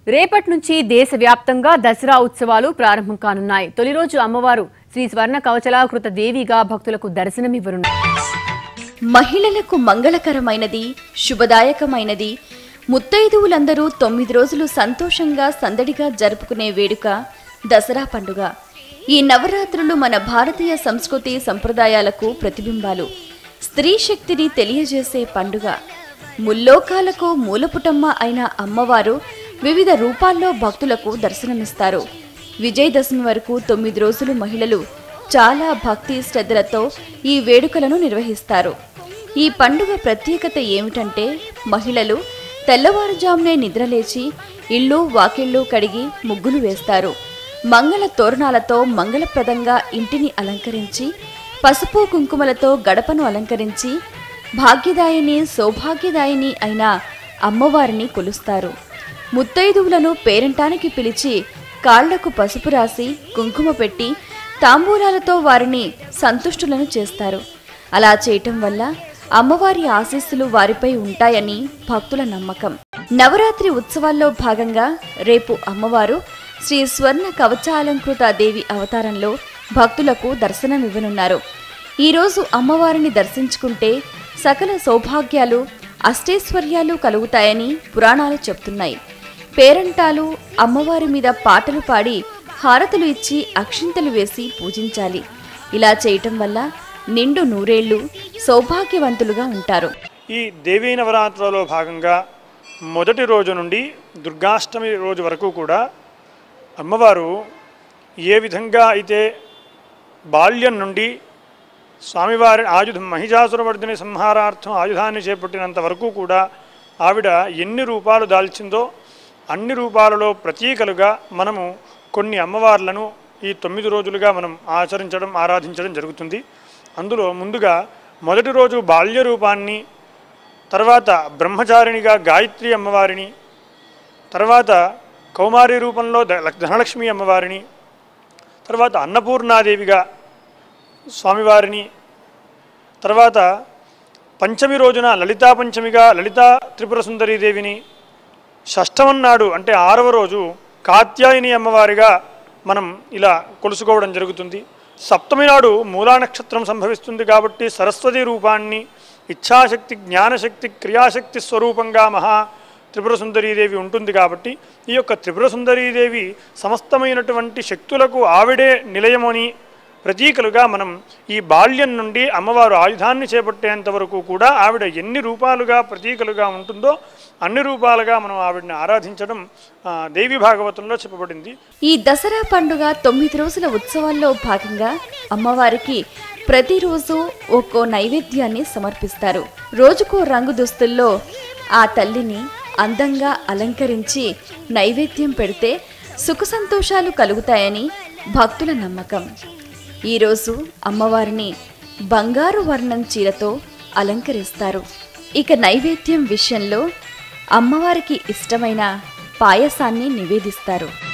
రేపటి నుంచి దేశవ్యాప్తంగా దసరా ఉత్సవాలు ప్రారంభం కానున్నాయి తొలి రోజు అమ్మవారు శ్రీ స్వర్ణ కవచలాకృత దేవిగా భక్తులకు దర్శనమివ్వనున్నారు మహిళలకు మంగళకరమైనది శుభదాయకమైనది ముత్తైదువులందరూ తొమ్మిది రోజులు సంతోషంగా సందడిగా జరుపుకునే వేడుక దసరా పండుగ ఈ నవరాత్రులు మన భారతీయ సంస్కృతి సంప్రదాయాలకు ప్రతిబింబాలు స్త్రీ శక్తిని తెలియజేసే పండుగ ముల్లోకాలకు మూలపుటమ్మ అయిన అమ్మవారు వివిధ రూపాల్లో భక్తులకు దర్శనమిస్తారు విజయదశమి వరకు తొమ్మిది రోజులు మహిళలు చాలా భక్తి శ్రద్ధలతో ఈ వేడుకలను నిర్వహిస్తారు ఈ పండుగ ప్రత్యేకత ఏమిటంటే మహిళలు తెల్లవారుజామునే నిద్రలేచి ఇళ్ళు వాకిళ్ళు కడిగి ముగ్గులు వేస్తారు మంగళ తోరణాలతో మంగళప్రదంగా ఇంటిని అలంకరించి పసుపు కుంకుమలతో గడపను అలంకరించి భాగ్యదాయిని సౌభాగ్యదాయిని అయిన అమ్మవారిని కొలుస్తారు ముత్తైదువులను పేరంటానికి పిలిచి కాళ్లకు పసుపు రాసి కుంకుమ పెట్టి తాంబూలాలతో వారిని సంతుష్టులను చేస్తారు అలా చేయటం వల్ల అమ్మవారి ఆశీస్సులు వారిపై ఉంటాయని భక్తుల నమ్మకం నవరాత్రి ఉత్సవాల్లో భాగంగా రేపు అమ్మవారు శ్రీ స్వర్ణ కవచాలంకృత దేవి అవతారంలో భక్తులకు దర్శనమివ్వనున్నారు ఈరోజు అమ్మవారిని దర్శించుకుంటే సకల సౌభాగ్యాలు అష్టైశ్వర్యాలు కలుగుతాయని పురాణాలు చెప్తున్నాయి పేరంటాలు అమ్మవారి మీద పాటలు పాడి హారతులు ఇచ్చి అక్షింతలు వేసి పూజించాలి ఇలా చేయటం వల్ల నిండు నూరేళ్లు సౌభాగ్యవంతులుగా ఉంటారు ఈ దేవీ నవరాత్రులలో భాగంగా మొదటి రోజు నుండి దుర్గాష్టమి రోజు వరకు కూడా అమ్మవారు ఏ విధంగా అయితే బాల్యం నుండి స్వామివారి ఆయుధం మహిషాసురవర్ధిని సంహారార్థం ఆయుధాన్ని చేపట్టినంత వరకు కూడా ఆవిడ ఎన్ని రూపాలు దాల్చిందో అన్ని రూపాలలో ప్రతీకలుగా మనము కొన్ని అమ్మవార్లను ఈ తొమ్మిది రోజులుగా మనం ఆచరించడం ఆరాధించడం జరుగుతుంది అందులో ముందుగా మొదటి రోజు బాల్య రూపాన్ని తర్వాత బ్రహ్మచారిణిగా గాయత్రి అమ్మవారిని తర్వాత కౌమారి రూపంలో ద- ధనలక్ష్మి అమ్మవారిని తర్వాత అన్నపూర్ణాదేవిగా స్వామివారిని తర్వాత పంచమి రోజున లలితా పంచమిగా లలితా త్రిపుర సుందరీదేవిని షష్టమం నాడు అంటే ఆరవ రోజు కాత్యాయని అమ్మవారిగా మనం ఇలా కొలుసుకోవడం జరుగుతుంది సప్తమి నాడు మూలా నక్షత్రం సంభవిస్తుంది కాబట్టి సరస్వతి రూపాన్ని ఇచ్ఛాశక్తి జ్ఞానశక్తి క్రియాశక్తి స్వరూపంగా మహా త్రిపుర సుందరీదేవి ఉంటుంది కాబట్టి ఈ యొక్క త్రిపుర సుందరీదేవి సమస్తమైనటువంటి శక్తులకు ఆవిడే నిలయమని ప్రతీకలుగా మనం ఈ బాల్యం నుండి అమ్మవారు ఆయుధాన్ని చేపట్టేంత వరకు కూడా ఆవిడ ఎన్ని రూపాలుగా ప్రతీకలుగా ఉంటుందో అన్ని రూపాలుగా మనం ఆవిడని ఆరాధించడం ఆ, దేవి భాగవతంలో చెప్పబడింది ఈ దసరా పండుగ తొమ్మిది రోజుల ఉత్సవాల్లో భాగంగా అమ్మవారికి ప్రతిరోజు ఒక్కో నైవేద్యాన్ని సమర్పిస్తారు రోజుకో రంగు దుస్తుల్లో ఆ తల్లిని అందంగా అలంకరించి నైవేద్యం పెడితే సుఖ సంతోషాలు కలుగుతాయని భక్తుల నమ్మకం ఈరోజు అమ్మవారిని బంగారు వర్ణం చీరతో అలంకరిస్తారు ఇక నైవేద్యం విషయంలో అమ్మవారికి ఇష్టమైన పాయసాన్ని నివేదిస్తారు